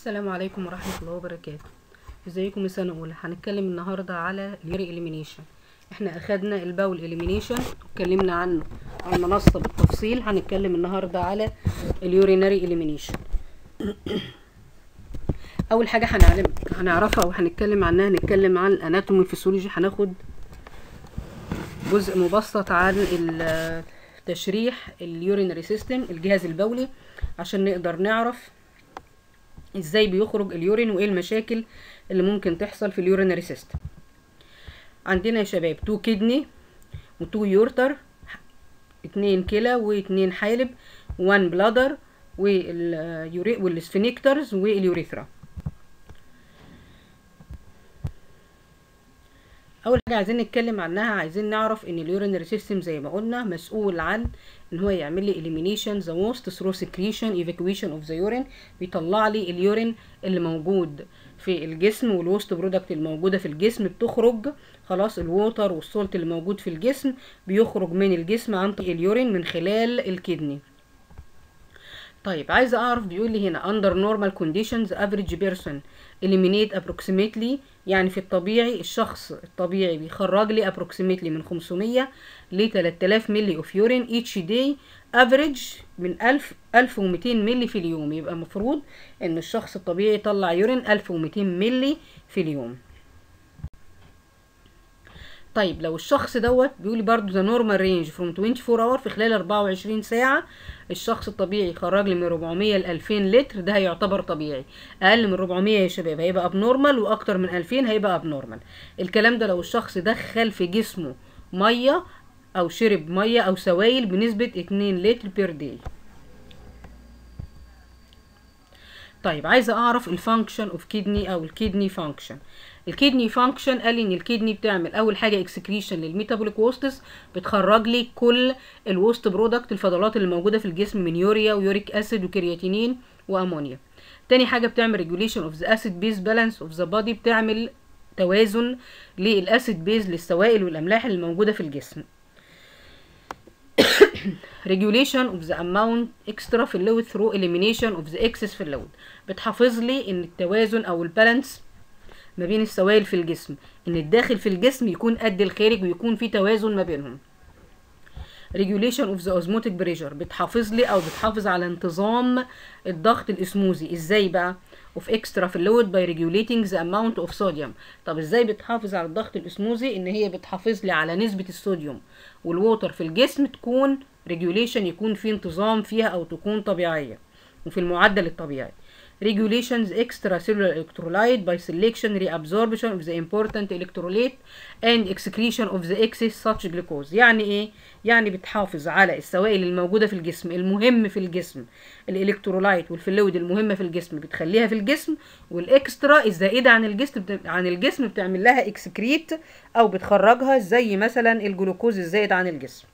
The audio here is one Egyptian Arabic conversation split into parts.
السلام عليكم ورحمة الله وبركاته ازيكم يا سنة أولى هنتكلم النهاردة على اليوري إليمينيشن احنا أخدنا الباول إليمينيشن اتكلمنا عنه على المنصة بالتفصيل هنتكلم النهاردة على اليورينري إليمينيشن أول حاجة هنعلم هنعرفها وهنتكلم عنها هنتكلم عن الأناتومي فيسيولوجي هناخد جزء مبسط عن ال- تشريح اليورينري سيستم الجهاز البولي عشان نقدر نعرف ازاي بيخرج اليورين وايه المشاكل اللي ممكن تحصل في اليورينري سيستم عندنا يا شباب تو كدني وتو يورتر اتنين كلى واتنين حالب وان بلادر واليوري والسفينكترز واليوريثرا اول حاجه عايزين نتكلم عنها عايزين نعرف ان اليورينري سيستم زي ما قلنا مسؤول عن ان هو يعمل لي elimination the most through secretion evacuation of the urine بيطلع لي اليورين اللي موجود في الجسم والوست برودكت الموجوده في الجسم بتخرج خلاص الووتر والسولت اللي موجود في الجسم بيخرج من الجسم عن طريق اليورين من خلال الكدني طيب عايزه اعرف بيقول لي هنا under normal conditions average person eliminate approximately يعني في الطبيعي الشخص الطبيعي بيخرج لي approximately من 500 ل 3000 ملي اوف يورين each day average من 1000 1200 ملي في اليوم يبقى المفروض ان الشخص الطبيعي يطلع يورين 1200 ملي في اليوم طيب لو الشخص دوت بيقول لي برضو ذا نورمال رينج فروم 24 اور في خلال 24 ساعه الشخص الطبيعي يخرج لي من 400 ل 2000 لتر ده هيعتبر طبيعي اقل من 400 يا شباب هيبقى اب نورمال واكتر من 2000 هيبقى اب نورمال الكلام ده لو الشخص دخل في جسمه ميه او شرب ميه او سوائل بنسبه 2 لتر بير داي طيب عايزه اعرف الفانكشن اوف كيدني او الكيدني فانكشن الكيدني فانكشن قال لي ان الكيدني بتعمل اول حاجه اكسكريشن للميتابوليك ووستس بتخرج لي كل الوست برودكت الفضلات اللي موجوده في الجسم من يوريا ويوريك اسيد وكرياتينين وامونيا تاني حاجه بتعمل ريجوليشن اوف ذا اسيد بيز بالانس اوف ذا بادي بتعمل توازن للاسيد بيز للسوائل والاملاح اللي موجوده في الجسم regulation of the amount extra fluid through elimination of the excess fluid بتحافظ لي ان التوازن او البالانس ما بين السوائل في الجسم ان الداخل في الجسم يكون قد الخارج ويكون في توازن ما بينهم regulation of the osmotic pressure بتحافظ لي او بتحافظ على انتظام الضغط الاسموزي ازاي بقى of extra fluid by regulating the amount of sodium طب ازاي بتحافظ على الضغط الاسموزي ان هي بتحافظ لي على نسبة الصوديوم والووتر في الجسم تكون regulation يكون في انتظام فيها او تكون طبيعية وفي المعدل الطبيعي regulations extracellular electrolyte by selection reabsorption of the important electrolyte and excretion of the excess such glucose يعني ايه يعني بتحافظ على السوائل الموجودة في الجسم المهم في الجسم الالكترولايت والفلويد المهمة في الجسم بتخليها في الجسم والاكسترا الزائدة عن الجسم عن الجسم بتعمل لها اكسكريت او بتخرجها زي مثلا الجلوكوز الزائد عن الجسم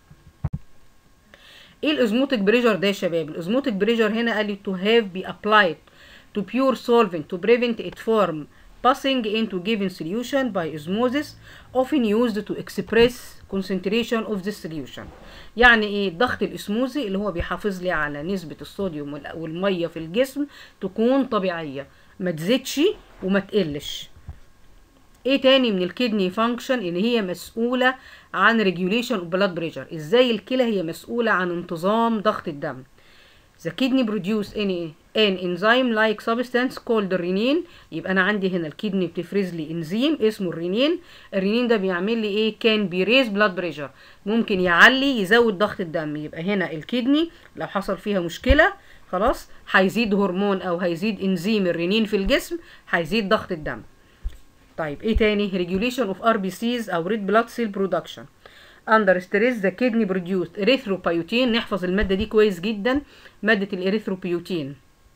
ايه الازموتيك بريجر ده يا شباب الازموتيك بريجر هنا قال لي to have be applied to pure solvent to prevent it from passing into given solution by osmosis often used to express concentration of the solution يعني ايه الضغط الاسموزي اللي هو بيحافظ لي على نسبة الصوديوم والمية في الجسم تكون طبيعية ما تزيدش وما تقلش ايه تاني من الكدني فانكشن ان هي مسؤولة عن ريجوليشن اوف بلاد بريشر ازاي الكلى هي مسؤولة عن انتظام ضغط الدم the kidney produce any an enzyme like substance called renin يبقى انا عندي هنا الكدني بتفرز لي انزيم اسمه الرينين الرينين ده بيعمل لي ايه كان بيريز بلاد بريشر ممكن يعلي يزود ضغط الدم يبقى هنا الكدني لو حصل فيها مشكله خلاص هيزيد هرمون او هيزيد انزيم الرينين في الجسم هيزيد ضغط الدم طيب ايه تاني regulation of RBCs او red blood cell production under stress the kidney produced erythropoietin نحفظ المادة دي كويس جدا مادة الاريثروبيوتين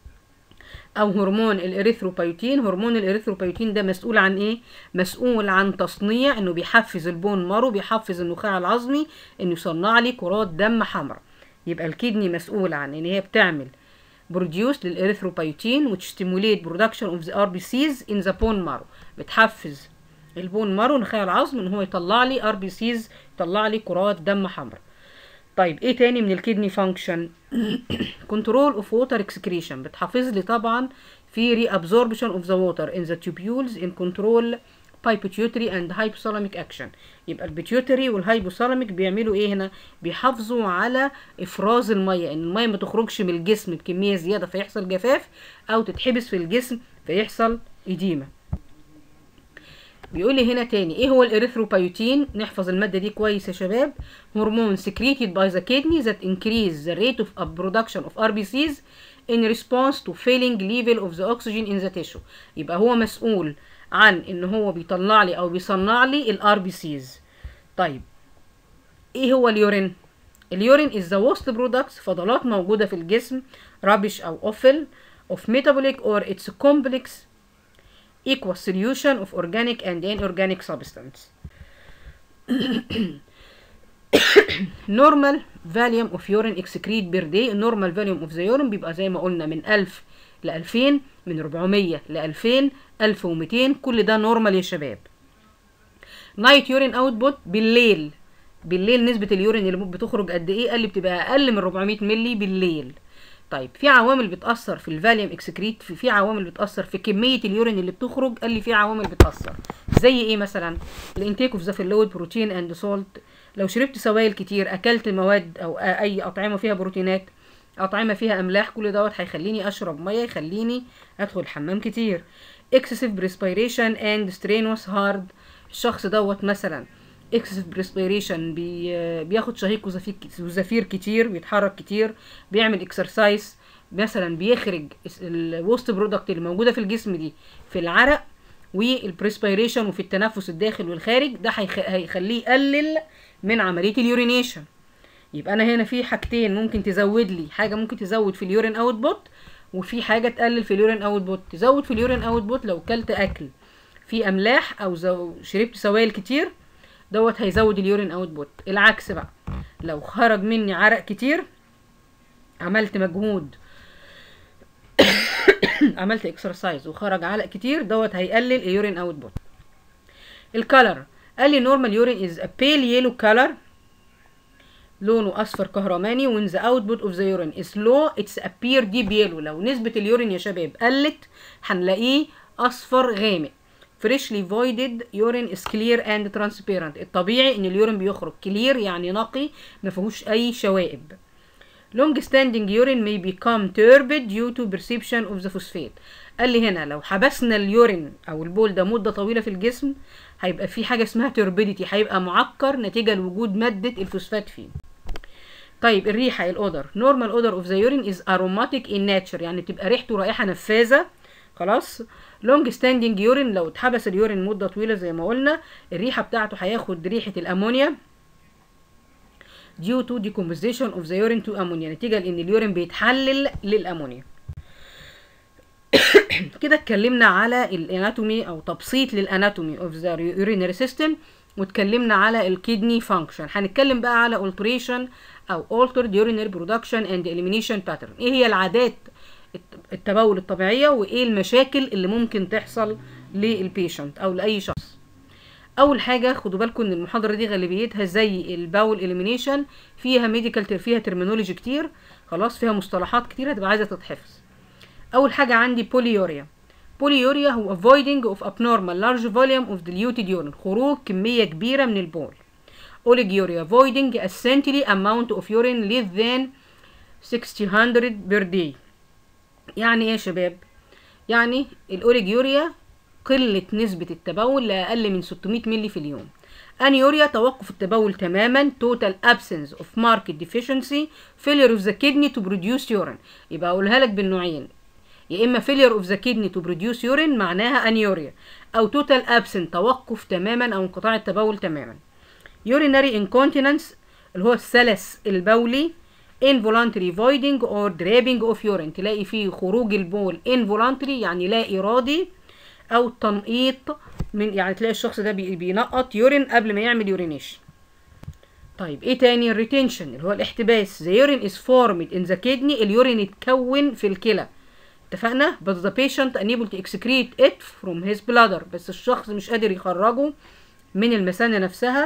او هرمون الاريثروبيوتين هرمون الاريثروبيوتين ده مسؤول عن ايه مسؤول عن تصنيع انه بيحفز البون مارو بيحفز النخاع العظمي انه يصنع لي كرات دم حمراء يبقى الكدني مسؤول عن ان هي بتعمل بروديوس للاريثروبيوتين which stimulate production of the RBCs in the bone marrow بتحفز البون مارو نخاع العظم ان هو يطلع لي ار بي سيز يطلع لي كرات دم حمراء طيب ايه تاني من الكدني فانكشن كنترول اوف ووتر اكسكريشن بتحافظ لي طبعا في ري ابزوربشن اوف ذا ووتر ان ذا tubules ان كنترول pituitary and hypothalamic action يبقى البيتيوتري والهايبوثالاميك بيعملوا ايه هنا بيحافظوا على افراز الميه ان الميه ما تخرجش من الجسم بكميه زياده فيحصل جفاف او تتحبس في الجسم فيحصل اديمه بيقول لي هنا تاني ايه هو الاريثروبايوتين نحفظ الماده دي كويس يا شباب هرمون secreted by the kidney that increase the rate of production of RBCs in response to failing level of the oxygen in the tissue يبقى هو مسؤول عن ان هو بيطلع لي او بيصنع لي الار بي سيز طيب ايه هو اليورين اليورين is the waste products فضلات موجودة في الجسم rubbish او offal of metabolic or its complex equal solution of organic and inorganic substance normal volume of urine excrete per day normal volume of the urine بيبقى زي ما قلنا من 1000 ل 2000 من 400 ل 2000 1200 كل ده نورمال يا شباب نايت يورين اوتبوت بالليل بالليل نسبة اليورين اللي بتخرج قد ايه قال لي بتبقى اقل من 400 ملي بالليل طيب في عوامل بتأثر في الفاليوم اكسكريت في, في عوامل بتأثر في كمية اليورين اللي بتخرج قال لي في عوامل بتأثر زي ايه مثلا الانتيك اوف ذا فلويد بروتين اند سولت لو شربت سوائل كتير اكلت مواد او اي اطعمة فيها بروتينات اطعمة فيها املاح كل دوت هيخليني اشرب مية يخليني ادخل الحمام كتير excessive respiration and strenuous hard الشخص دوت مثلا excessive respiration بي بياخد شهيق وزفير وزفير كتير بيتحرك كتير بيعمل اكسرسايز مثلا بيخرج الوست برودكت اللي موجوده في الجسم دي في العرق والبريسبيريشن وفي التنفس الداخل والخارج ده هيخليه يقلل من عمليه اليورينيشن يبقى انا هنا في حاجتين ممكن تزود لي حاجه ممكن تزود في اليورين اوتبوت وفي حاجه تقلل في اليورين اوتبوت تزود في اليورين اوتبوت لو كلت اكل في املاح او زو شربت سوائل كتير دوت هيزود اليورين اوتبوت العكس بقى لو خرج مني عرق كتير عملت مجهود عملت اكسرسايز وخرج عرق كتير دوت هيقلل اليورين اوتبوت الكالر قال لي نورمال يورين از ا بيل يلو كالر لونه اصفر كهرماني when the output of the urine is low it's appear deep yellow لو نسبة اليورين يا شباب قلت هنلاقيه اصفر غامق freshly voided urine is clear and transparent الطبيعي ان اليورين بيخرج كلير يعني نقي ما فيهوش اي شوائب long standing urine may become turbid due to perception of the phosphate قال لي هنا لو حبسنا اليورين او البول ده مده طويله في الجسم هيبقى في حاجه اسمها turbidity هيبقى معكر نتيجه لوجود ماده الفوسفات فيه طيب الريحه الاودر normal odor of the urine is aromatic in nature يعني بتبقى ريحته رائحه نفاذه خلاص لونج ستاندنج يورين لو اتحبس اليورين مده طويله زي ما قلنا الريحه بتاعته هياخد ريحه الامونيا due to decomposition of the urine to ammonia نتيجه لان اليورين بيتحلل للامونيا كده اتكلمنا على الاناتومي او تبسيط للاناتومي اوف ذا urinary سيستم واتكلمنا على الكدني فانكشن هنتكلم بقى على alteration او altered urinary production and elimination pattern ايه هي العادات التبول الطبيعيه وايه المشاكل اللي ممكن تحصل للبيشنت او لاي شخص اول حاجه خدوا بالكم ان المحاضره دي غالبيتها زي الباول اليمينيشن فيها ميديكال فيها ترمينولوجي كتير خلاص فيها مصطلحات كتير هتبقى عايزه تتحفظ اول حاجه عندي بوليوريا بوليوريا هو avoiding of abnormal large volume of diluted urine خروج كميه كبيره من البول اوليجيوريا avoiding a scintily amount of urine less than 600 per day يعني ايه يا شباب يعني الاوريجيوريا قلة نسبة التبول لأقل من 600 ملي في اليوم انيوريا توقف التبول تماما total absence of marked deficiency failure of the kidney to produce urine يبقى اقولها لك بالنوعين يا اما failure of the kidney to produce urine معناها انيوريا او total absent توقف تماما او انقطاع التبول تماما urinary incontinence اللي هو السلس البولي involuntary voiding or draining of urine تلاقي فيه خروج البول involuntary يعني لا إرادي أو تنقيط من يعني تلاقي الشخص ده بينقط يورين قبل ما يعمل يورينيشن طيب ايه تاني الريتنشن اللي هو الاحتباس the urine is formed in the kidney اليورين اتكون في الكلى اتفقنا but the patient unable to excrete it from his bladder بس الشخص مش قادر يخرجه من المثانة نفسها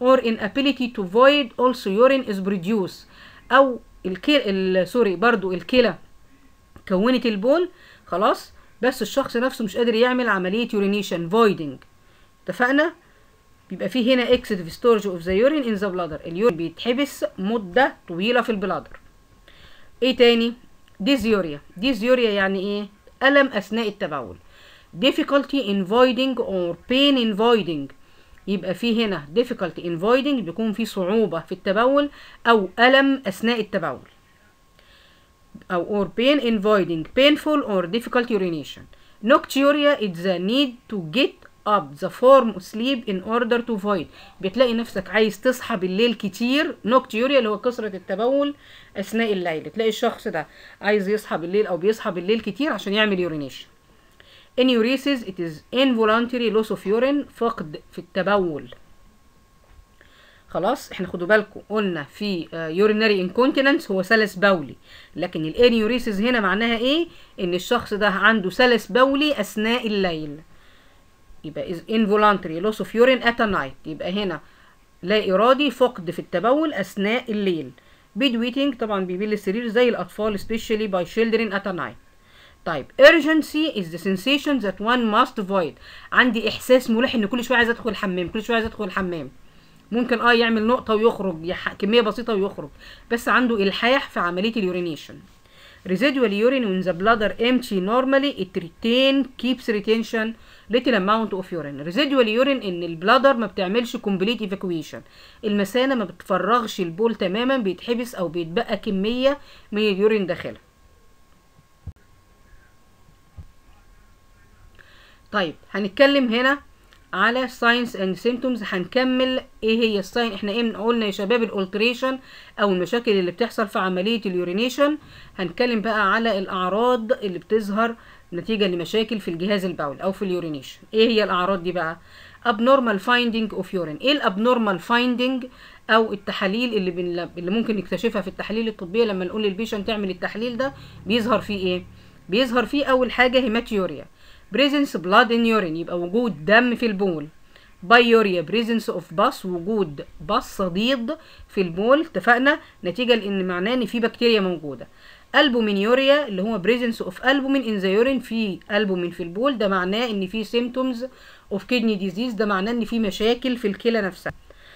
or inability to void also urine is produced او الكلى سوري برضو الكلى كونت البول خلاص بس الشخص نفسه مش قادر يعمل عملية urination voiding اتفقنا بيبقى فيه هنا excessive storage of the urine in the bladder اليورين بيتحبس مدة طويلة في البلادر ايه تاني ديزيوريا ديزيوريا يعني ايه ألم أثناء التبول difficulty in voiding or pain in voiding يبقى في هنا difficulty in voiding بيكون في صعوبة في التبول أو ألم أثناء التبول أو or pain in voiding painful or difficult urination nocturia is the need to get up the form of sleep in order to void بتلاقي نفسك عايز تصحى بالليل كتير نوكتيوريا اللي هو كثرة التبول أثناء الليل تلاقي الشخص ده عايز يصحى بالليل أو بيصحى بالليل كتير عشان يعمل يورينيشن enuresis it is involuntary loss of urine فقد في التبول خلاص احنا خدوا بالكم قلنا في يورينري انكونتيننس هو سلس بولي لكن الانيوريسيس هنا معناها ايه ان الشخص ده عنده سلس بولي اثناء الليل يبقى is involuntary loss of urine at a night يبقى هنا لا ارادي فقد في التبول اثناء الليل bedwetting طبعا بيبيل السرير زي الاطفال especially by children at a night طيب urgency is the sensation that one must avoid عندي احساس ملح ان كل شويه عايز ادخل الحمام كل شويه عايز ادخل الحمام ممكن اه يعمل نقطه ويخرج يح... كميه بسيطه ويخرج بس عنده الحاح في عمليه اليورينيشن residual urine when the bladder empty normally it retain keeps retention little amount of urine residual urine ان البلادر ما بتعملش complete evacuation المثانه ما بتفرغش البول تماما بيتحبس او بيتبقى كميه من اليورين داخلها طيب هنتكلم هنا على ساينس اند سيمتومز هنكمل ايه هي الساين احنا ايه قلنا يا شباب الالتريشن او المشاكل اللي بتحصل في عمليه اليورينيشن هنتكلم بقى على الاعراض اللي بتظهر نتيجه لمشاكل في الجهاز البولي او في اليورينيشن ايه هي الاعراض دي بقى abnormal finding of urine ايه الابنورمال فايندنج او التحاليل اللي بن... اللي ممكن نكتشفها في التحاليل الطبيه لما نقول للبيشنت تعمل التحليل ده بيظهر فيه ايه بيظهر فيه اول حاجه هيماتيوريا presence blood in urine يبقى وجود دم في البول بايوريا presence of بص وجود بص صديد في البول اتفقنا نتيجة لان معناه ان في بكتيريا موجودة البومينيوريا اللي هو presence of albumin in the urine في البومين في البول ده معناه ان في symptoms of kidney disease ده معناه ان في مشاكل في الكلى نفسها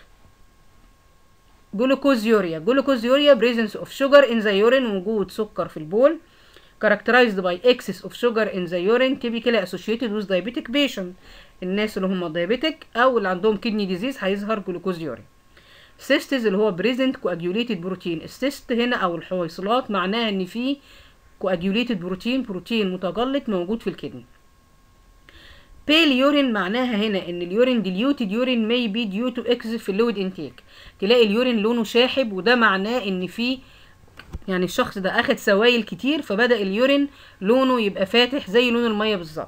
جلوكوزيوريا جلوكوزيوريا presence of sugar in the urine وجود سكر في البول characterized by excess of sugar in the urine typically associated with diabetic patient الناس اللي هم diabetic او اللي عندهم kidney disease هيظهر جلوكوزيوريا cysts اللي هو present coagulated protein السيست هنا او الحويصلات معناها ان في coagulated protein بروتين متجلط موجود في الكدني pale urine معناها هنا ان اليورين diluted urine may be due to excessive fluid intake تلاقي اليورين لونه شاحب وده معناه ان في يعني الشخص ده اخد سوائل كتير فبدأ اليورين لونه يبقى فاتح زي لون المية بالظبط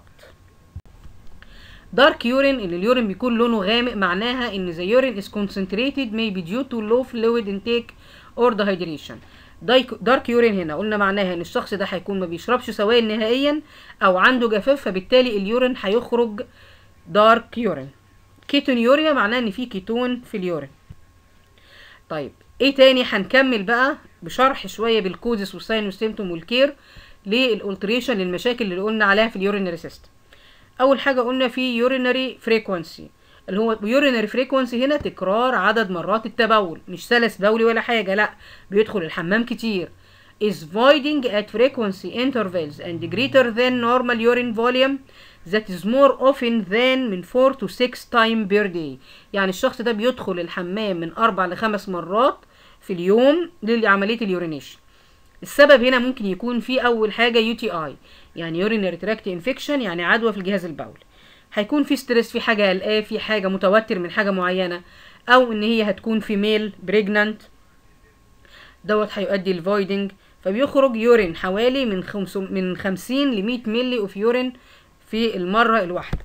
دارك يورين اللي اليورين بيكون لونه غامق معناها ان the urine is concentrated may be due to low fluid intake or dehydration دارك يورين هنا قلنا معناها ان الشخص ده هيكون ما بيشربش سوائل نهائيا او عنده جفاف فبالتالي اليورين هيخرج دارك يورين كيتون يوريا معناها ان في كيتون في اليورين طيب ايه تاني هنكمل بقى بشرح شويه بالكوزس والساين والسيمتوم والكير للالتريشن للمشاكل اللي قلنا عليها في اليورينري سيستم اول حاجه قلنا في يورينري فريكوانسي اللي هو يورينري فريكوانسي هنا تكرار عدد مرات التبول مش سلس بولي ولا حاجه لا بيدخل الحمام كتير is voiding at frequency intervals and greater than normal urine volume that is more often than من 4 to 6 time per day يعني الشخص ده بيدخل الحمام من أربع لخمس مرات في اليوم لعملية اليورينيشن السبب هنا ممكن يكون في أول حاجة يو تي اي يعني urinary tract infection يعني عدوى في الجهاز البولي هيكون في ستريس في حاجة قلقاه في حاجة متوتر من حاجة معينة أو إن هي هتكون في ميل بريجنانت دوت هيؤدي الفويدنج فبيخرج يورين حوالي من خمس من 50 ل 100 مللي اوف يورين في المرة الواحدة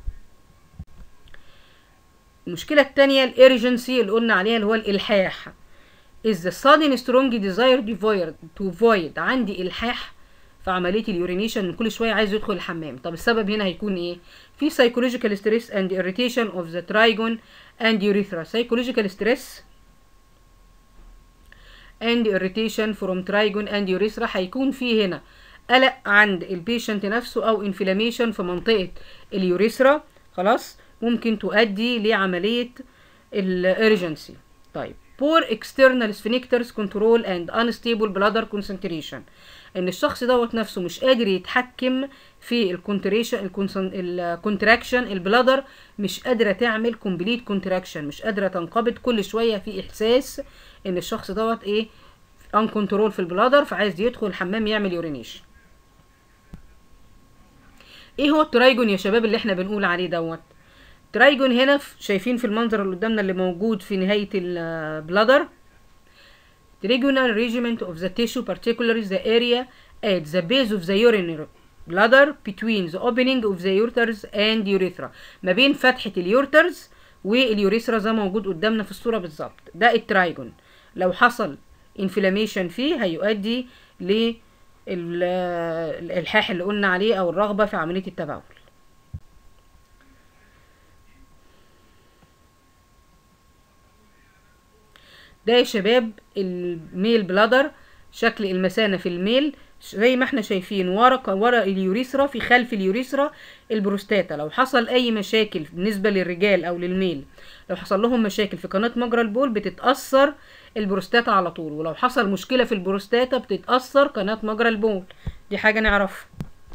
المشكلة التانية الارجنسي اللي قلنا عليها اللي هو الإلحاح is the sudden strong desire to void, to void عندي إلحاح في عمليه اليورينيشن إن كل شويه عايز يدخل الحمام طب السبب هنا هيكون ايه في psychological stress and irritation of the trigon and urethra psychological stress and irritation from trigon and urethra هيكون في هنا قلق عند البيشنت نفسه او انفلاميشن في منطقه اليوريثرا خلاص ممكن تؤدي لعمليه الارجنسي طيب poor external sphincters control and unstable bladder concentration ان الشخص دوت نفسه مش قادر يتحكم في الكونتريشن الكونتراكشن البلادر مش قادره تعمل كومبليت كونتراكشن مش قادره تنقبض كل شويه في احساس ان الشخص دوت ايه ان كنترول في البلادر فعايز يدخل الحمام يعمل يورينيشن ايه هو الترايجون يا شباب اللي احنا بنقول عليه دوت ترايجون هنا شايفين في المنظر اللي قدامنا اللي موجود في نهايه البلادر trigonal regiment of the tissue particularly the area at the base of the urinary bladder between the opening of the ureters and urethra ما بين فتحة اليورترز واليوريثرا زي ما موجود قدامنا في الصورة بالظبط ده الترايجون لو حصل انفلاميشن فيه هيؤدي للإلحاح اللي قلنا عليه أو الرغبة في عملية التبول ده يا شباب الميل بلادر شكل المثانه في الميل زي ما احنا شايفين ورا ورا اليوريثرا في خلف اليوريثرا البروستاتا لو حصل اي مشاكل بالنسبه للرجال او للميل لو حصل لهم مشاكل في قناه مجرى البول بتتاثر البروستاتا على طول ولو حصل مشكله في البروستاتا بتتاثر قناه مجرى البول دي حاجه نعرفها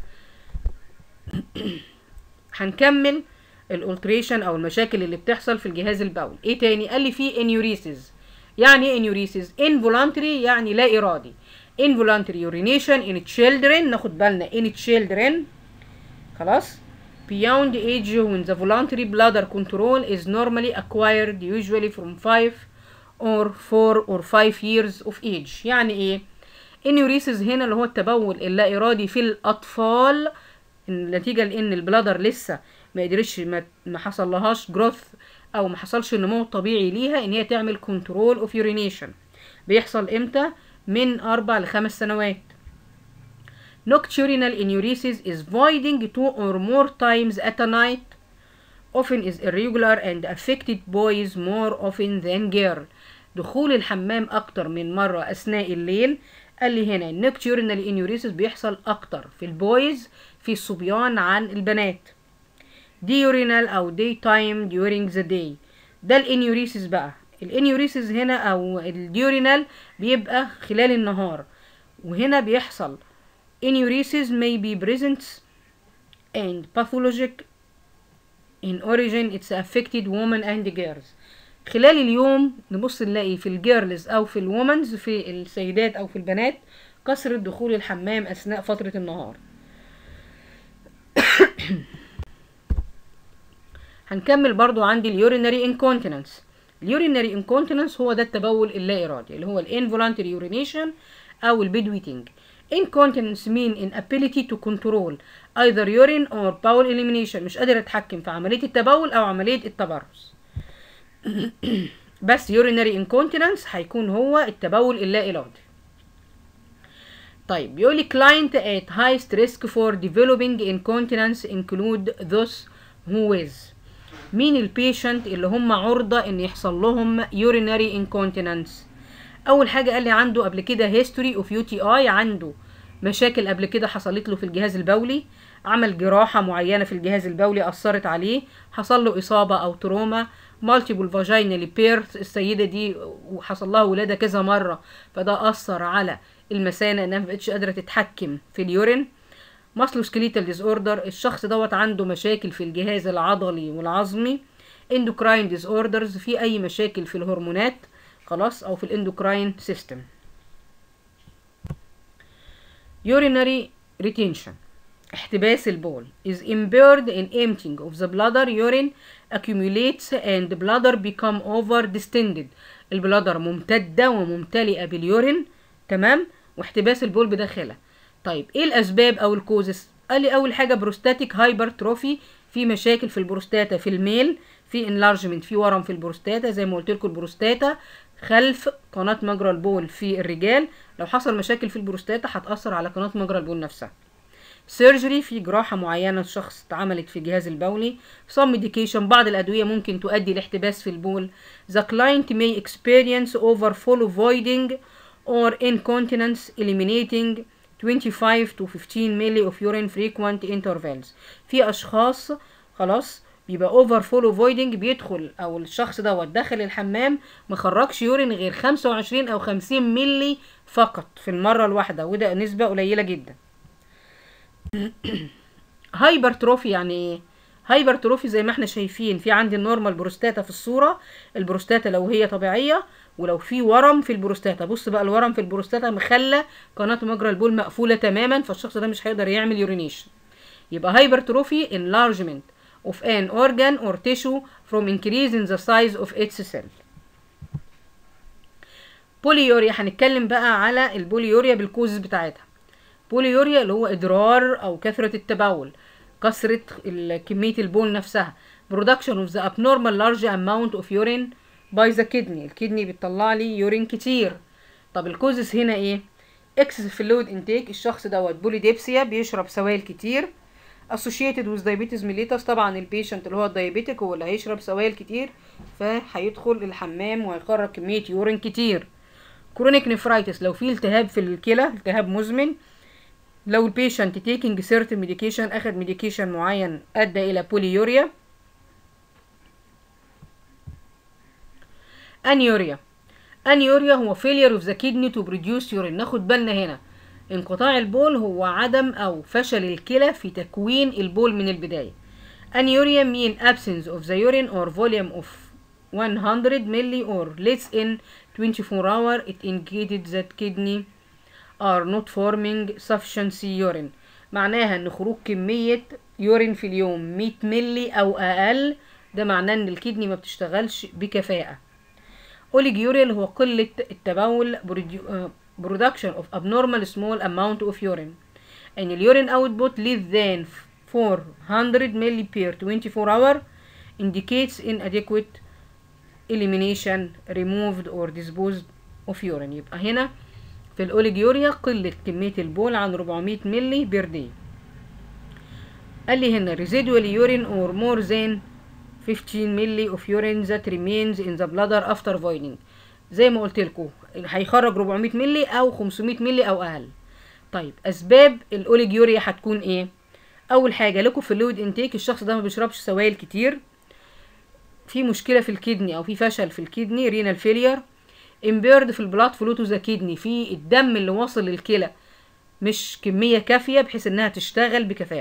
هنكمل الالتريشن او المشاكل اللي بتحصل في الجهاز البول ايه تاني قال لي في انيوريسيس يعني ايه انيوريسيس involuntary يعني لا ارادي involuntary urination in children ناخد بالنا in children خلاص beyond age when the voluntary bladder control is normally acquired usually from 5 or 4 or 5 years of age يعني ايه انيوريسيس هنا اللي هو التبول اللا ارادي في الاطفال نتيجه لان البلادر لسه ما قدرتش ما حصل لهاش جروث او ما حصلش النمو الطبيعي ليها ان هي تعمل كنترول اوف يورينيشن بيحصل امتى من اربع لخمس سنوات nocturnal enuresis is voiding two or more times at a night often is irregular and affected boys more often than girl دخول الحمام اكتر من مرة اثناء الليل قال لي هنا nocturnal enuresis بيحصل اكتر في البويز في الصبيان عن البنات diurnal او day time during the day ده الانيوريسيس بقى الانيوريسيس هنا او الديورينال بيبقى خلال النهار وهنا بيحصل انيوريسيس may be present and pathologic in origin it's affected women and girls خلال اليوم نبص نلاقي في الجيرلز او في الومنز في السيدات او في البنات كثرة دخول الحمام اثناء فترة النهار هنكمل برضو عندي اليورينري انكونتيننس اليورينري انكونتيننس هو ده التبول اللا ارادي اللي هو الانفولانتري يورينيشن او البيدويتنج incontinence mean inability to control either urine or bowel elimination مش قادر اتحكم في عملية التبول او عملية التبرز بس urinary incontinence هيكون هو التبول اللا ارادي طيب بيقول لي client at highest risk for developing incontinence include those who with مين البيشنت اللي هم عرضة ان يحصل لهم urinary incontinence اول حاجة قال لي عنده قبل كده history of UTI عنده مشاكل قبل كده حصلت له في الجهاز البولي عمل جراحة معينة في الجهاز البولي أثرت عليه حصل له إصابة أو تروما مالتيبل فاجينال بيرث السيدة دي وحصل لها ولادة كذا مرة فده أثر على المثانة إنها مبقتش قادرة تتحكم في اليورين ماسلو سكليتال ديز اوردر الشخص دوت عنده مشاكل في الجهاز العضلي والعظمي اندوكراين ديز اوردرز في اي مشاكل في الهرمونات خلاص او في الاندوكراين سيستم urinary retention احتباس البول is impaired in emptying of the bladder urine accumulates and bladder become over distended البلادر ممتدة وممتلئة باليورين تمام واحتباس البول بداخلها طيب ايه الاسباب او الكوزس قال لي اول حاجه بروستاتيك هايبرتروفي في مشاكل في البروستاتا في الميل في انلارجمنت في ورم في البروستاتا زي ما قلت لكم البروستاتا خلف قناة مجرى البول في الرجال لو حصل مشاكل في البروستاتا هتأثر على قناة مجرى البول نفسها سيرجري في جراحة معينة الشخص اتعملت في الجهاز البولي some medication بعض الأدوية ممكن تؤدي لاحتباس في البول the client may experience overflow voiding or incontinence eliminating 25 to 15 milli of urine frequent intervals في أشخاص خلاص بيبقى اوفر فولو فويدنج بيدخل او الشخص دوت دخل الحمام مخرجش يورين غير 25 او 50 ملي فقط في المره الواحده وده نسبه قليله جدا هايبرتروفي يعني ايه هايبرتروفي زي ما احنا شايفين في عندي النورمال بروستاتا في الصوره البروستاتا لو هي طبيعيه ولو في ورم في البروستاتا بص بقى الورم في البروستاتا مخلى قناه مجرى البول مقفوله تماما فالشخص ده مش هيقدر يعمل يورينيشن يبقى هايبرتروفي enlargement of an organ or tissue from increasing the size of its cell بوليوريا هنتكلم بقى على البوليوريا بالكوزز بتاعتها بوليوريا اللي هو ادرار او كثره التبول كثره كميه البول نفسها production of the abnormal large amount of urine by the kidney الكدني بتطلع لي يورين كتير طب الكوزز هنا ايه excessive fluid intake الشخص دوت بوليديبسيا بيشرب سوائل كتير associated with diabetes mellitus طبعا البيشنت اللي هو الدايابيتك هو اللي هيشرب سوائل كتير فهيدخل الحمام وهيخرج كميه يورين كتير كرونيك نفرايتس لو في التهاب في الكلى التهاب مزمن لو البيشنت تيكينج سيرتن ميديكيشن اخد ميديكيشن معين ادى الى بوليوريا انيوريا انيوريا هو failure of the kidney to produce urine ناخد بالنا هنا انقطاع البول هو عدم او فشل الكلى في تكوين البول من البدايه انيوريا mean absence of the urine or volume of 100 milli or less in 24 hour it indicated that kidney are not forming sufficient urine معناها ان خروج كمية يورين في اليوم 100 ملي او اقل ده معناه ان الكدني ما بتشتغلش بكفاءة اوليجيوريا اللي هو قلة التبول production of abnormal small amount of urine and اليورين output less than 400 milli per 24 hour indicates inadequate elimination removed or disposed of urine يبقى هنا في الاوليجيوريا قلة كمية البول عن 400 ملي بير دي قال لي هنا residual urine or more than 15 ملي of urine that remains in the bladder after voiding زي ما قلت لكم هيخرج 400 ملي او 500 ملي او اقل طيب اسباب الاوليجيوريا هتكون ايه اول حاجه لكم في اللود انتيك الشخص ده ما بيشربش سوائل كتير في مشكله في الكدني او في فشل في الكدني رينال فيلير امبيرد في البلاد فلو تو ذا كدني في الدم اللي واصل للكلى مش كميه كافيه بحيث انها تشتغل بكفاءه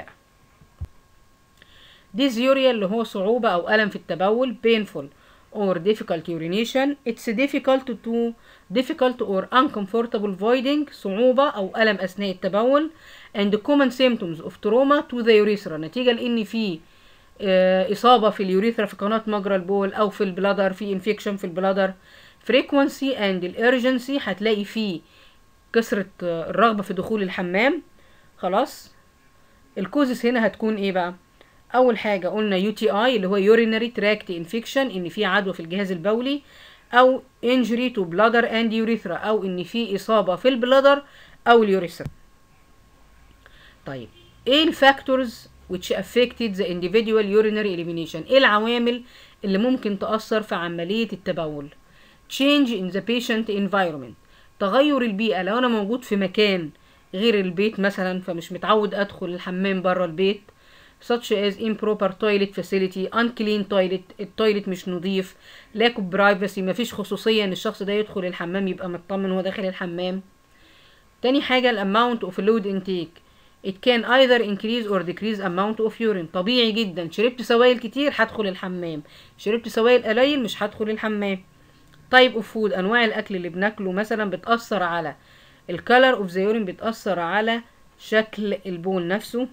ديزيوريا اللي هو صعوبه او الم في التبول painful or difficult urination it's difficult to difficult or uncomfortable voiding صعوبة أو ألم أثناء التبول and common symptoms of trauma to the urethra نتيجة لأن في آه إصابة في اليوريثرا في قناة مجرى البول أو في البلادر في infection في البلادر frequency and urgency هتلاقي فيه كثرة آه الرغبة في دخول الحمام خلاص الكوزس هنا هتكون ايه بقى اول حاجه قلنا يو تي اي اللي هو urinary tract infection ان في عدوى في الجهاز البولي او injury to bladder and urethra او ان في اصابه في البلادر او اليوريثرا طيب ايه الفاكتورز which affected the individual urinary elimination ايه العوامل اللي ممكن تأثر في عملية التبول change in the patient environment تغير البيئة لو انا موجود في مكان غير البيت مثلا فمش متعود ادخل الحمام بره البيت such as improper toilet facility unclean toilet التويلت مش نظيف lack of privacy مفيش خصوصية ان الشخص ده يدخل الحمام يبقى مطمن وهو داخل الحمام تاني حاجة الامount of fluid intake it can either increase or decrease amount of urine طبيعي جدا شربت سوائل كتير هدخل الحمام شربت سوائل قليل مش هدخل الحمام type of food انواع الاكل اللي بناكله مثلا بتأثر على الكالر اوف ذا urine بتأثر على شكل البول نفسه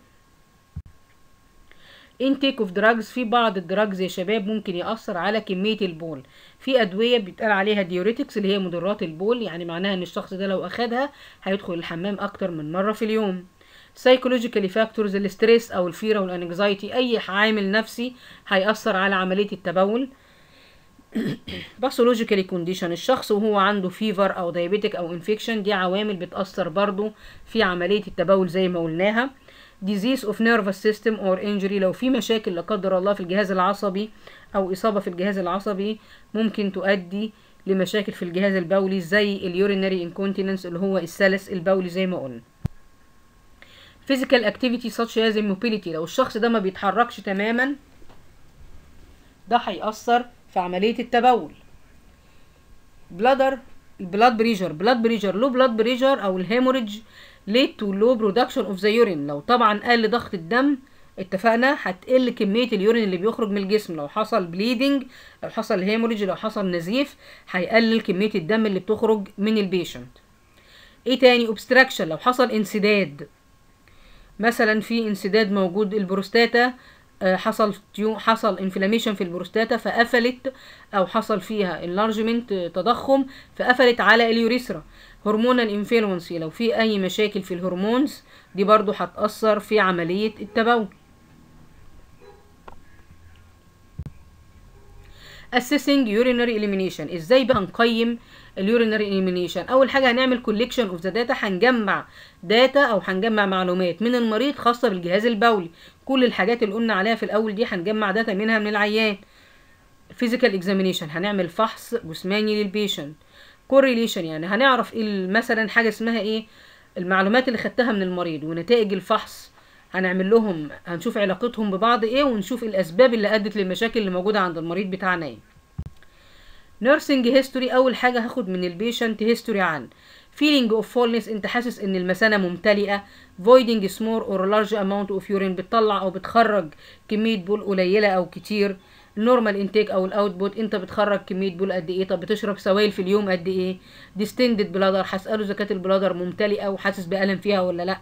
intake of drugs في بعض الدراجز يا شباب ممكن يأثر على كمية البول في أدوية بيتقال عليها ديوريتكس اللي هي مضرات البول يعني معناها إن الشخص ده لو أخدها هيدخل الحمام أكتر من مرة في اليوم psychologically factors الستريس أو الفيرة والانكزايتي أي عامل نفسي هيأثر على عملية التبول باثولوجيكالي كونديشن الشخص وهو عنده فيفر او دايابيتك او انفكشن دي عوامل بتاثر برضو في عمليه التبول زي ما قلناها disease of nervous system or injury لو في مشاكل لا قدر الله في الجهاز العصبي او اصابه في الجهاز العصبي ممكن تؤدي لمشاكل في الجهاز البولي زي اليورينري انكونتيننس اللي هو السلس البولي زي ما قلنا physical activity such as immobility لو الشخص ده ما بيتحركش تماما ده هيأثر في عملية التبول بلادر البلاد بريشر بلاد بريشر لو بلاد بريشر او الهيموريدج ليد تو لو برودكشن اوف ذا يورين لو طبعا قل ضغط الدم اتفقنا هتقل كمية اليورين اللي بيخرج من الجسم لو حصل بليدنج لو حصل هيموريدج لو حصل نزيف هيقلل كمية الدم اللي بتخرج من البيشنت ايه تاني اوبستراكشن لو حصل انسداد مثلا في انسداد موجود البروستاتا حصل حصل انفلاميشن في البروستاتا فقفلت او حصل فيها انلارجمنت تضخم فقفلت على اليوريثرا هرمونال انفلونسي لو في اي مشاكل في الهرمونز دي برضو هتأثر في عملية التبول assessing urinary elimination ازاي بقى نقيم اليورينري elimination اول حاجه هنعمل collection of the data هنجمع داتا او هنجمع معلومات من المريض خاصه بالجهاز البولي كل الحاجات اللي قلنا عليها في الاول دي هنجمع داتا منها من العيان physical examination هنعمل فحص جسماني للبيشنت correlation يعني هنعرف ايه مثلا حاجه اسمها ايه المعلومات اللي خدتها من المريض ونتائج الفحص هنعمل لهم هنشوف علاقتهم ببعض ايه ونشوف الاسباب اللي ادت للمشاكل اللي موجوده عند المريض بتاعنا ايه نيرسينج هيستوري اول حاجه هاخد من البيشنت هيستوري عن feeling of fullness انت حاسس ان المثانه ممتلئه voiding small or large amount of urine بتطلع او بتخرج كميه بول قليله او كتير النورمال انتيك او الاوتبوت انت بتخرج كميه بول قد ايه طب بتشرب سوائل في اليوم قد ايه ديستندد بلادر هساله اذا كانت البلادر ممتلئه وحاسس بالم فيها ولا لا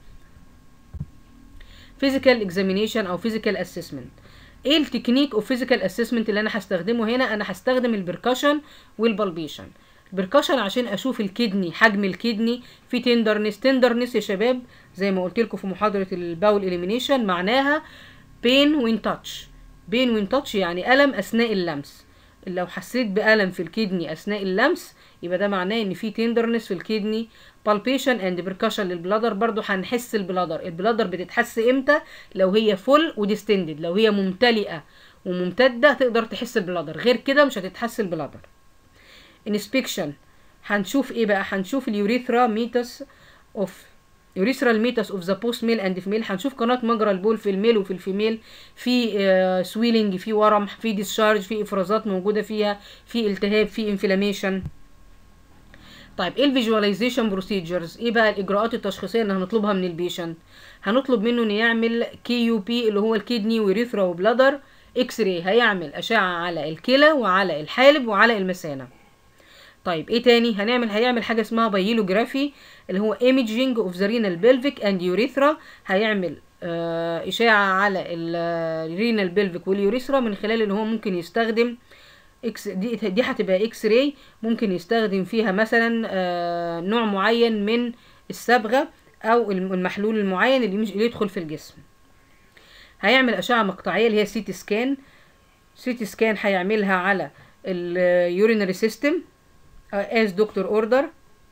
physical examination او physical assessment ايه التكنيك اوف physical assessment اللي انا هستخدمه هنا انا هستخدم البركشن والبالبيشن البركشن عشان اشوف الكدني حجم الكدني في تندرنس تندرنس يا شباب زي ما قلت لكم في محاضره الباول اليمينيشن معناها بين وين تاتش بين وين تاتش يعني الم اثناء اللمس لو حسيت بالم في الكدني اثناء اللمس يبقى ده معناه ان في تندرنس في الكدني بالبيشن اند بركشن للبلادر برضو هنحس البلادر البلادر بتتحس امتى لو هي فول وديستندد لو هي ممتلئه وممتده تقدر تحس البلادر غير كده مش هتتحس البلادر انسبكشن هنشوف ايه بقى هنشوف اليوريثرا ميتس اوف يوريثرال ميتس اوف ذا بوست ميل اند فيميل هنشوف قناه مجرى البول في الميل وفي الفيميل في آه سويلنج في ورم في ديسشارج في افرازات موجوده فيها في التهاب في انفلاميشن طيب ايه الفيجواليزيشن بروسيجرز ايه بقى الاجراءات التشخيصيه اللي هنطلبها من البيشنت هنطلب منه انه يعمل كي يو بي اللي هو الكدني وريثرا وبلادر اكس راي هيعمل اشعه على الكلى وعلى الحالب وعلى المثانه طيب ايه تاني هنعمل هيعمل حاجه اسمها بايلوجرافي اللي هو ايميجينج اوف ذا رينال بلفيك اند يوريثرا هيعمل آه اشاعه على الرينال بلفيك واليوريثرا من خلال ان هو ممكن يستخدم اكس دي دي هتبقى اكس راي ممكن يستخدم فيها مثلا آه نوع معين من الصبغه او المحلول المعين اللي, اللي يدخل في الجسم هيعمل اشعه مقطعيه اللي هي سيتي سكان سيتي سكان هيعملها على اليورينري سيستم از دكتور اوردر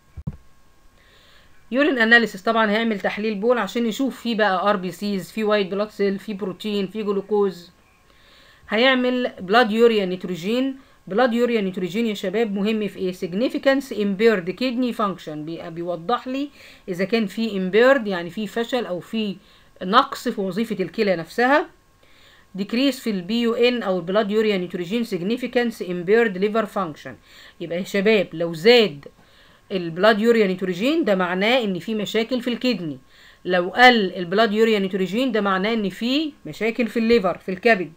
يورين اناليسيس طبعا هيعمل تحليل بول عشان يشوف فيه بقى ار بي سيز في وايت بلاد سيل في بروتين في جلوكوز هيعمل بلاد يوريا نيتروجين بلاد يوريا نيتروجين يا شباب مهم في ايه significance impaired kidney function بي بيوضح لي اذا كان في impaired يعني في فشل او في نقص في وظيفه الكلى نفسها decrease في البي يو ان او البلاد يوريا نيتروجين significance impaired liver function يبقى يا شباب لو زاد البلاد يوريا نيتروجين ده معناه ان في مشاكل في الكدني لو قل البلاد يوريا نيتروجين ده معناه ان في مشاكل في الليفر في الكبد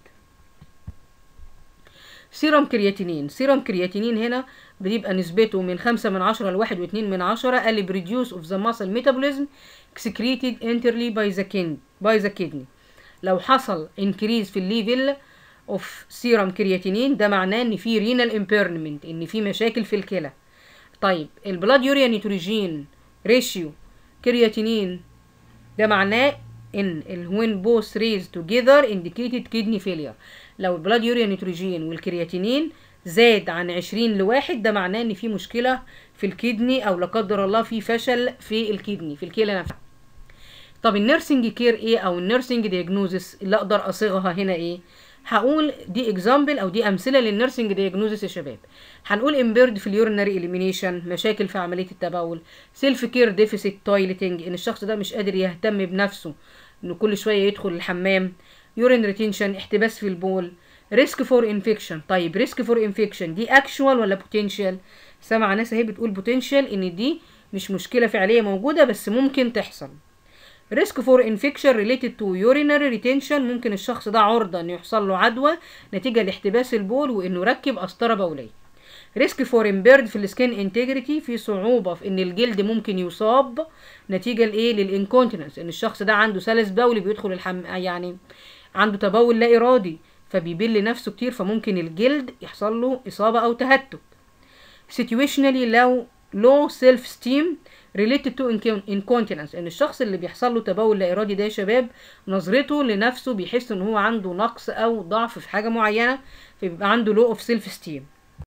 سيرم كرياتينين سيرم كرياتينين هنا بيبقى نسبته من خمسة من عشرة لواحد واتنين من عشرة قال بريديوس اوف ذا ماسل ميتابوليزم excreted enterly by the kidney by the kidney لو حصل انكريز في الليفل اوف سيرم كرياتينين ده معناه ان في رينال امبيرمنت ان في مشاكل في الكلى طيب البلاد يوريا نيتروجين ريشيو كرياتينين ده معناه ان when both raised together indicated kidney failure لو البلاد يوريا نيتروجين والكرياتينين زاد عن 20 لواحد ده معناه ان في مشكله في الكدني او لا قدر الله في فشل في الكدني في الكلى نفسها طب النيرسينج كير ايه او النيرسينج دياجنوزس اللي اقدر اصيغها هنا ايه هقول دي اكزامبل او دي امثله للنيرسينج دياجنوزس يا شباب هنقول امبيرد في اليورينري اليمينيشن مشاكل في عمليه التبول سيلف كير ديفيسيت تويلتنج ان الشخص ده مش قادر يهتم بنفسه انه كل شويه يدخل الحمام يورين ريتينشن احتباس في البول ريسك فور انفكشن طيب ريسك فور انفكشن دي اكشوال ولا بوتنشال سامع ناس اهي بتقول بوتنشال ان دي مش مشكله فعليه موجوده بس ممكن تحصل ريسك فور انفكشن ريليتد تو يورينري ريتنشن ممكن الشخص ده عرضه انه يحصل له عدوى نتيجه لاحتباس البول وانه ركب قسطره بوليه ريسك فور امبيرد في السكين انتجريتي في صعوبه في ان الجلد ممكن يصاب نتيجه لايه للانكونتيننس ان الشخص ده عنده سلس بولي بيدخل الحم يعني عنده تبول لا ارادي فبيبل نفسه كتير فممكن الجلد يحصل له اصابه او تهتك situationally لو low self esteem related to incontinence ان الشخص اللي بيحصل له تبول لا ارادي ده يا شباب نظرته لنفسه بيحس ان هو عنده نقص او ضعف في حاجه معينه فبيبقى عنده low of self esteem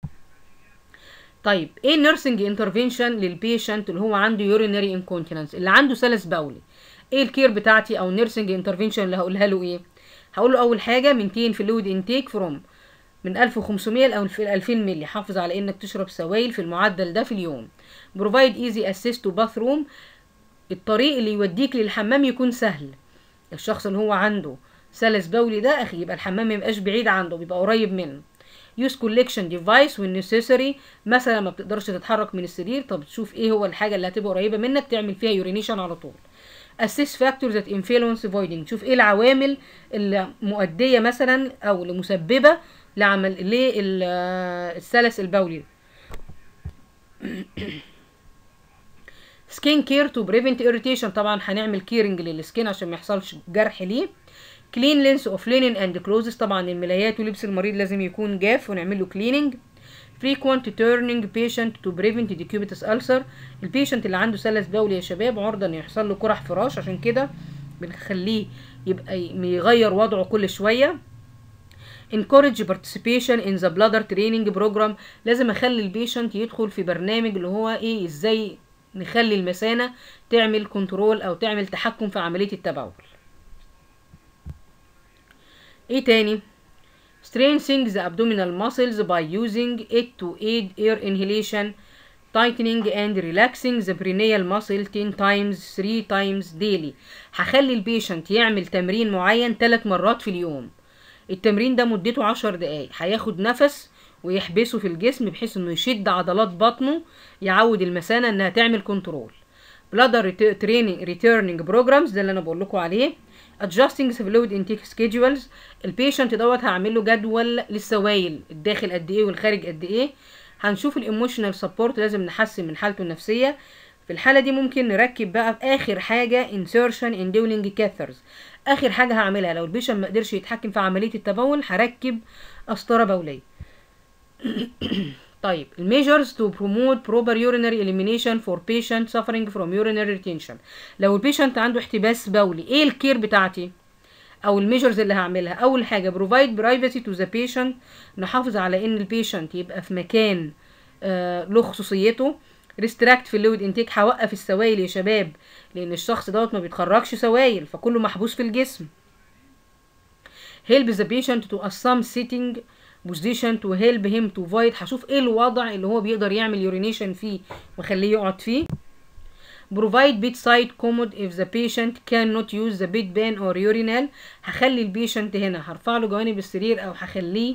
طيب ايه النيرسينج انترفينشن للبيشنت اللي هو عنده يورينري انكونتيننس اللي عنده سلس بولي ايه الكير بتاعتي او النيرسينج انترفينشن اللي هقولها له ايه هقول له اول حاجه مينتين فلويد انتيك فروم من 1500 ل 2000 مللي حافظ على انك تشرب سوائل في المعدل ده في اليوم بروفايد ايزي اسيست تو باث روم الطريق اللي يوديك للحمام يكون سهل الشخص اللي هو عنده سلس بولي ده اخي يبقى الحمام ما يبقاش بعيد عنده بيبقى قريب منه يوز كولكشن ديفايس والنسيسري مثلا ما بتقدرش تتحرك من السرير طب تشوف ايه هو الحاجه اللي هتبقى قريبه منك تعمل فيها يورينيشن على طول assess factors that influence voiding شوف ايه العوامل اللي مؤديه مثلا او اللي مسببه لعمل للسلس البولي سكين كير تو بريفنت irritation طبعا هنعمل كيرنج للسكين عشان ما يحصلش جرح ليه cleanliness of linen and clothes طبعا الملايات ولبس المريض لازم يكون جاف ونعمل له cleaning frequent turning patient to prevent decubitus ulcer البيشنت اللي عنده سلس بولي يا شباب عرضة ان يحصل له قرح فراش عشان كده بنخليه يبقى يغير وضعه كل شويه encourage participation in the bladder training program لازم اخلي البيشنت يدخل في برنامج اللي هو ايه ازاي نخلي المثانه تعمل كنترول او تعمل تحكم في عمليه التبول ايه تاني strengthening the abdominal muscles by using it to aid air inhalation tightening and relaxing the perineal muscle 10 times 3 times daily هخلي البيشنت يعمل تمرين معين 3 مرات في اليوم التمرين ده مدته 10 دقايق هياخد نفس ويحبسه في الجسم بحيث انه يشد عضلات بطنه يعود المثانه انها تعمل كنترول بلادر تريننج ريتيرنينج بروجرامز ده اللي انا بقول لكم عليه adjusting fluid intake schedules البيشنت دوت هعمل له جدول للسوائل الداخل قد ايه والخارج قد ايه هنشوف الايموشنال سبورت لازم نحسن من حالته النفسيه في الحالة دي ممكن نركب بقى في آخر حاجة insertion in dueling catheters آخر حاجة هعملها لو البيشنت ما قدرش يتحكم في عملية التبول هركب قسطرة بولية طيب الميجرز تو بروموت بروبر urinary elimination for patient suffering from urinary retention لو البيشنت عنده احتباس بولي ايه الكير بتاعتي او الميجرز اللي هعملها اول حاجه بروفايد برايفسي تو ذا بيشنت نحافظ على ان البيشنت يبقى في مكان آه له خصوصيته ريستراكت في اللويد انتيك هوقف السوائل يا شباب لان الشخص دوت ما بيتخرجش سوائل فكله محبوس في الجسم help the patient to assume sitting position to help him to void هشوف ايه الوضع اللي هو بيقدر يعمل يورينيشن فيه واخليه يقعد فيه provide bedside commode if the patient cannot use the bedpan or urinal هخلي البيشنت هنا هرفع له جوانب السرير او هخليه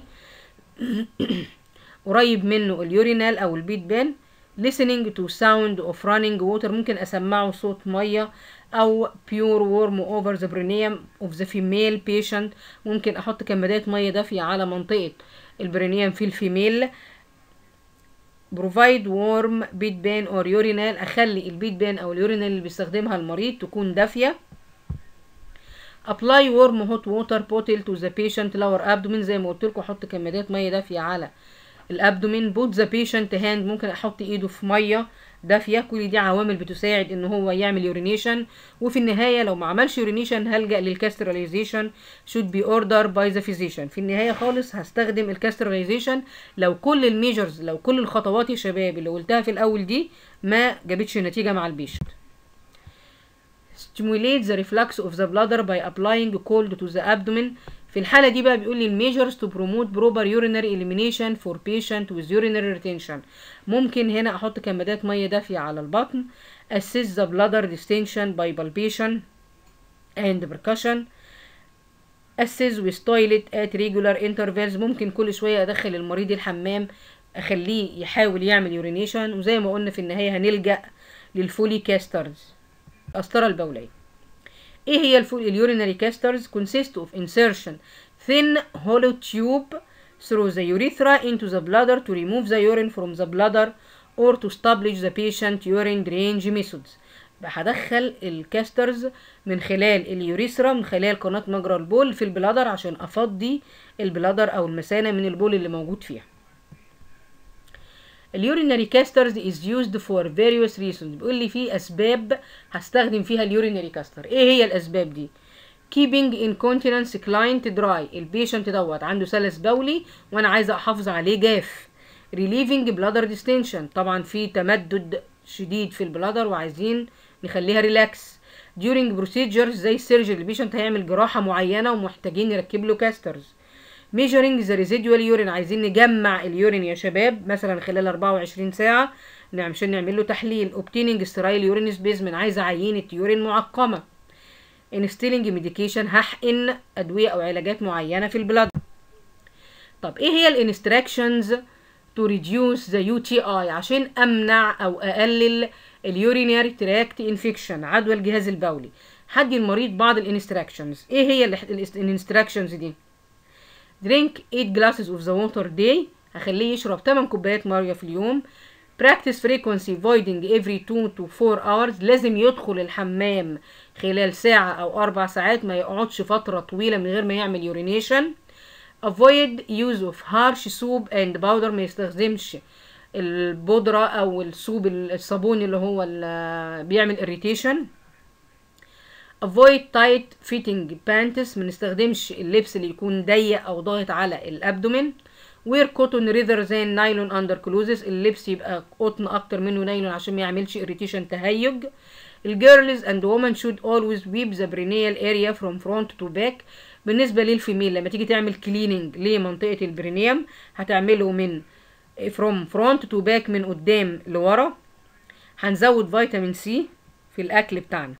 قريب منه اليورينال او البيدبان listening to sound of running water ممكن اسمعه صوت ميه او pure warm over the perineum of the female patient ممكن احط كمادات ميه دافيه على منطقه البرينيوم في الفيميل provide warm bedpan or urinal اخلي البيدبان او اليورينال اللي بيستخدمها المريض تكون دافيه apply warm hot water bottle to the patient lower abdomen زي ما قلت لكم احط كمادات ميه دافيه على الابدومين بوت ذا بيشنت هاند ممكن احط ايده في ميه دافيه كل دي عوامل بتساعد ان هو يعمل يورينيشن وفي النهايه لو ما عملش يورينيشن هلجا للكاستراليزيشن should be ordered by the physician في النهايه خالص هستخدم الكاستراليزيشن لو كل الميجرز لو كل الخطوات يا شباب اللي قلتها في الاول دي ما جابتش نتيجه مع البيشنت stimulate the reflux of the bladder by applying cold to the abdomen في الحالة دي بقى بيقول لي الميجرز تو بروموت proper urinary elimination for patient with urinary retention ممكن هنا احط كمادات مية دافية على البطن assist the bladder distension by palpation and percussion assist with toilet at regular intervals ممكن كل شوية ادخل المريض الحمام اخليه يحاول يعمل يورينيشن وزي ما قلنا في النهاية هنلجأ للفولي كاسترز القسطرة البولية ايه هي اليورينري كاسترز consist of insertion thin hollow tube through the urethra into the bladder to remove the urine from the bladder or to establish the patient urine drainage methods هدخل الكاسترز من خلال اليوريثرا من خلال قناة مجرى البول في البلادر عشان افضي البلادر او المثانة من البول اللي موجود فيها اليورينري كاسترز is used for various reasons بيقول لي في اسباب هستخدم فيها اليورينري كاستر ايه هي الاسباب دي keeping incontinence client dry البيشنت دوت عنده سلس بولي وانا عايزه احافظ عليه جاف relieving bladder distension طبعا في تمدد شديد في البلادر وعايزين نخليها ريلاكس during procedures زي السيرجري البيشنت هيعمل جراحه معينه ومحتاجين نركب له كاسترز measuring the residual urine عايزين نجمع اليورين يا شباب مثلا خلال 24 ساعة عشان نعمل له تحليل obtaining sterile urine specimen عايزة عينة يورين معقمة instilling medication هحقن أدوية أو علاجات معينة في البلاد طب ايه هي الانستراكشنز to reduce the UTI عشان امنع او اقلل اليورينري تراكت انفكشن عدوى الجهاز البولي هدي المريض بعض الانستراكشنز ايه هي الانستراكشنز دي drink 8 glasses of the water day هخليه يشرب 8 كوبايات ميه في اليوم practice frequency voiding every 2 to 4 hours لازم يدخل الحمام خلال ساعة أو أربع ساعات ما يقعدش فترة طويلة من غير ما يعمل urination avoid use of harsh soap and powder ما يستخدمش البودرة أو الصوب الصابون اللي هو اللي بيعمل irritation avoid tight fitting pants ما نستخدمش اللبس اللي يكون ضيق او ضاغط على الابدومين wear cotton rather than nylon under clothes اللبس يبقى قطن اكتر منه نايلون عشان ما يعملش irritation تهيج الجيرلز and women should always sweep the perineal area from front to back بالنسبه للفيميل لما تيجي تعمل كليننج لمنطقه البرينيوم هتعمله من from front to back من قدام لورا هنزود فيتامين سي في الاكل بتاعنا